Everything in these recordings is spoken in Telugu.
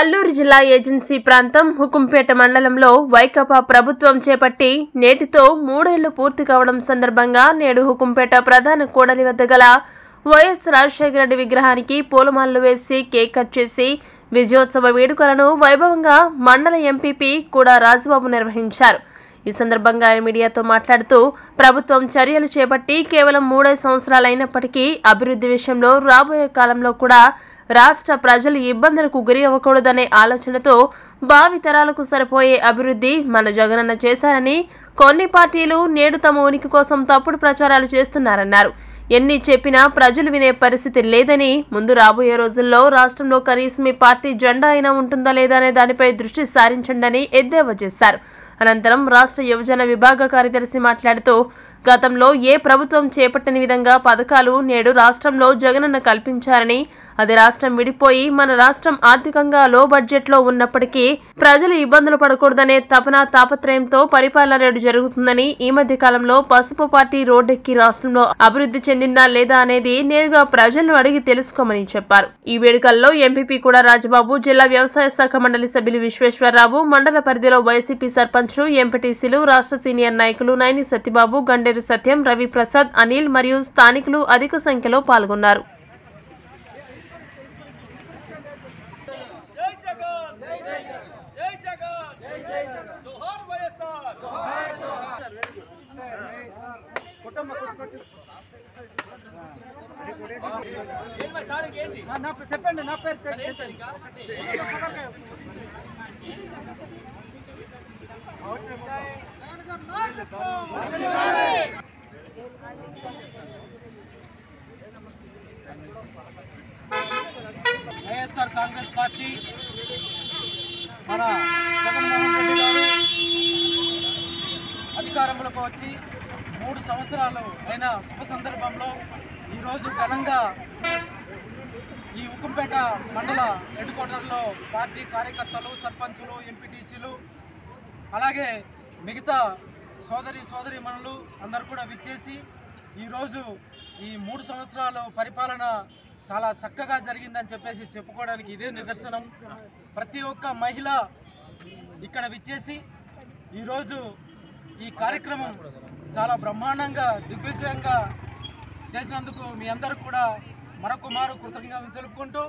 అల్లూరు జిల్లా ఏజెన్సీ ప్రాంతం హుకుంపేట మండలంలో వైకాపా ప్రభుత్వం చేపట్టి నేటితో మూడేళ్లు పూర్తి కావడం సందర్భంగా నేడు హుకుంపేట ప్రధాన కూడలి వద్ద గల వైఎస్ రాజశేఖర రెడ్డి విగ్రహానికి పూలమాలలు వేసి కేక్ కట్ చేసి విజయోత్సవ వేడుకలను వైభవంగా మండల ఎంపీపీ కూడా రాజబాబు నిర్వహించారు ఈ సందర్భంగా ఆయన మీడియాతో మాట్లాడుతూ ప్రభుత్వం చర్యలు చేపట్టి కేవలం మూడే సంవత్సరాలైనప్పటికీ అభివృద్ధి విషయంలో రాబోయే కాలంలో కూడా రాష్ట్ర ప్రజలు ఇబ్బందులకు గురి అవ్వకూడదనే ఆలోచనతో భావితరాలకు సరిపోయే అభివృద్ధి మన జగనన్న చేశారని కొన్ని పార్టీలు నేడు తమ ఉనికి కోసం తప్పుడు ప్రచారాలు చేస్తున్నారన్నారు ఎన్ని చెప్పినా ప్రజలు వినే పరిస్థితి లేదని ముందు రాబోయే రోజుల్లో రాష్ట్రంలో కనీసం ఈ పార్టీ జెండా అయినా ఉంటుందా లేదా అనే దానిపై దృష్టి సారించండి ఎద్దేవా చేశారు అనంతరం రాష్ట్ర యువజన విభాగ కార్యదర్శి మాట్లాడుతూ గతంలో ఏ ప్రభుత్వం చేపట్టని విధంగా పథకాలు నేడు రాష్ట్రంలో జగనన్న కల్పించారని అది రాష్ట్రం విడిపోయి మన రాష్ట్రం ఆర్థికంగా లో బడ్జెట్లో ఉన్నప్పటికీ ప్రజలు ఇబ్బందులు పడకూడదనే తపన తాపత్రయంతో పరిపాలన నేడు జరుగుతుందని ఈ మధ్య కాలంలో పసుపు పార్టీ రోడ్డెక్కి రాష్ట్రంలో అభివృద్ధి చెందిందా లేదా అనేది నేరుగా ప్రజలను అడిగి తెలుసుకోమని చెప్పారు ఈ వేడుకల్లో ఎంపీపీ కూడా రాజబాబు జిల్లా వ్యవసాయ శాఖ మండలి సభ్యులు విశ్వేశ్వరరావు మండల పరిధిలో వైసీపీ సర్పంచ్లు ఎంపీటీసీలు రాష్ట్ర సీనియర్ నాయకులు నైని సత్యబాబు గండేరు సత్యం రవి ప్రసాద్ అనిల్ మరియు స్థానికులు అధిక సంఖ్యలో పాల్గొన్నారు జై జగన్ జై జగన్ జై జగన్ జై జై జగన్ జోహార్ వైఎస్ఆర్ జోహార్ జోహార్ ఏంటి మరి సార్ ఇంకేంటి నా చెప్పండి నా పేరు తె- ఏం సార్ ఇంకా వైఎస్ఆర్ కాంగ్రెస్ పార్టీ మన జగన్మోహన్ రెడ్డి గారు అధికారంలోకి వచ్చి మూడు సంవత్సరాలు అయిన శుభ సందర్భంలో ఈరోజు ఘనంగా ఈ ఉక్కంపేట మండల హెడ్ క్వార్టర్లో పార్టీ కార్యకర్తలు సర్పంచులు ఎంపీటీసీలు అలాగే మిగతా సోదరి సోదరిమణులు అందరూ కూడా విచ్చేసి ఈరోజు ఈ మూడు సంవత్సరాలు పరిపాలన చాలా చక్కగా జరిగిందని చెప్పేసి చెప్పుకోవడానికి ఇదే నిదర్శనం ప్రతి ఒక్క మహిళ ఇక్కడ విచ్చేసి ఈరోజు ఈ కార్యక్రమం చాలా బ్రహ్మాండంగా దిగ్విజయంగా చేసినందుకు మీ అందరూ కూడా మరొక మారు కృతజ్ఞతలు తెలుపుకుంటూ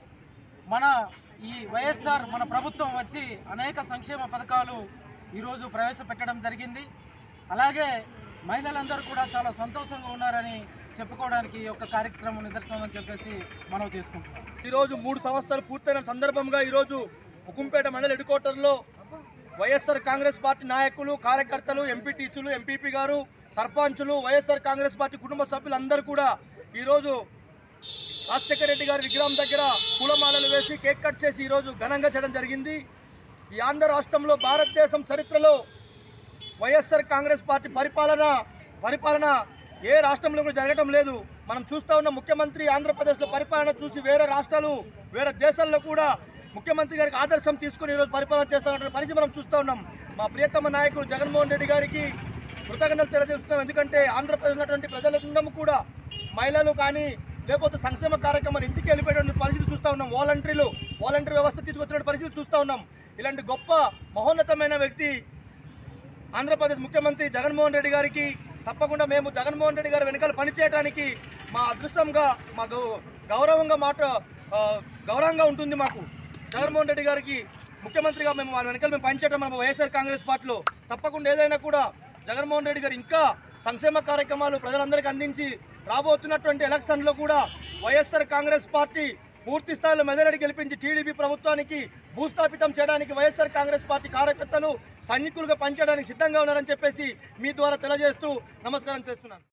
మన ఈ వైఎస్ఆర్ మన ప్రభుత్వం వచ్చి అనేక సంక్షేమ పథకాలు ఈరోజు ప్రవేశపెట్టడం జరిగింది అలాగే మహిళలందరూ కూడా చాలా సంతోషంగా ఉన్నారని చెప్పుకోవడానికి ఈ యొక్క కార్యక్రమం నిదర్శనం అని చెప్పేసి మనం చేసుకుంటున్నాం ఈరోజు మూడు సంవత్సరాలు పూర్తయిన సందర్భంగా ఈరోజు ఉకుంపేట మండల హెడ్ క్వార్టర్లో వైఎస్ఆర్ కాంగ్రెస్ పార్టీ నాయకులు కార్యకర్తలు ఎంపీటీసీలు ఎంపీపీ గారు సర్పంచులు వైఎస్ఆర్ కాంగ్రెస్ పార్టీ కుటుంబ సభ్యులందరూ కూడా ఈరోజు రాజశేఖర రెడ్డి గారి విగ్రహం దగ్గర పూలమాలలు వేసి కేక్ కట్ చేసి ఈరోజు ఘనంగా చేయడం జరిగింది ఈ ఆంధ్ర రాష్ట్రంలో భారతదేశం చరిత్రలో వైఎస్ఆర్ కాంగ్రెస్ పార్టీ పరిపాలన పరిపాలన ఏ రాష్ట్రంలో కూడా జరగటం లేదు మనం చూస్తూ ఉన్న ముఖ్యమంత్రి ఆంధ్రప్రదేశ్లో పరిపాలన చూసి వేరే రాష్ట్రాలు వేరే దేశాల్లో కూడా ముఖ్యమంత్రి గారికి ఆదర్శం తీసుకుని ఈరోజు పరిపాలన చేస్తూ ఉన్న పరిస్థితి మనం చూస్తూ ఉన్నాం మా ప్రియతమ నాయకుడు జగన్మోహన్ రెడ్డి గారికి కృతజ్ఞతలు తెలియజేస్తున్నాం ఎందుకంటే ఆంధ్రప్రదేశ్ ఉన్నటువంటి ప్రజలందరూ కూడా మహిళలు కానీ లేకపోతే సంక్షేమ కార్యక్రమాలు ఇంటికి వెళ్ళిపోయేటువంటి పరిస్థితి చూస్తూ ఉన్నాం వాలంటీర్లు వాలంటీర్ వ్యవస్థ తీసుకొచ్చిన పరిస్థితి చూస్తూ ఉన్నాం ఇలాంటి గొప్ప మహోన్నతమైన వ్యక్తి ఆంధ్రప్రదేశ్ ముఖ్యమంత్రి జగన్మోహన్ రెడ్డి గారికి తప్పకుండా మేము జగన్మోహన్ రెడ్డి గారి వెనకాల పనిచేయడానికి మా అదృష్టంగా మా గౌ- గౌరవంగా మాట ఆ, గౌరవంగా ఉంటుంది మాకు జగన్మోహన్ రెడ్డి గారికి ముఖ్యమంత్రిగా మేము వారి వెనకాల మేము పనిచేయడం మన వైఎస్ఆర్ కాంగ్రెస్ పార్టీలో తప్పకుండా ఏదైనా కూడా జగన్మోహన్ రెడ్డి గారు ఇంకా సంక్షేమ కార్యక్రమాలు ప్రజలందరికీ అందించి రాబోతున్నటువంటి ఎలక్షన్లో కూడా వైఎస్ఆర్ కాంగ్రెస్ పార్టీ పూర్తి స్థాయిలో మెదడు గెలిపించి టీడీపీ ప్రభుత్వానికి భూస్థాపితం చేయడానికి వైఎస్ఆర్ కాంగ్రెస్ పార్టీ కార్యకర్తలు సైనికులుగా పనిచేయడానికి సిద్ధంగా ఉన్నారని చెప్పేసి మీ ద్వారా తెలియజేస్తూ నమస్కారం చేస్తున్నాను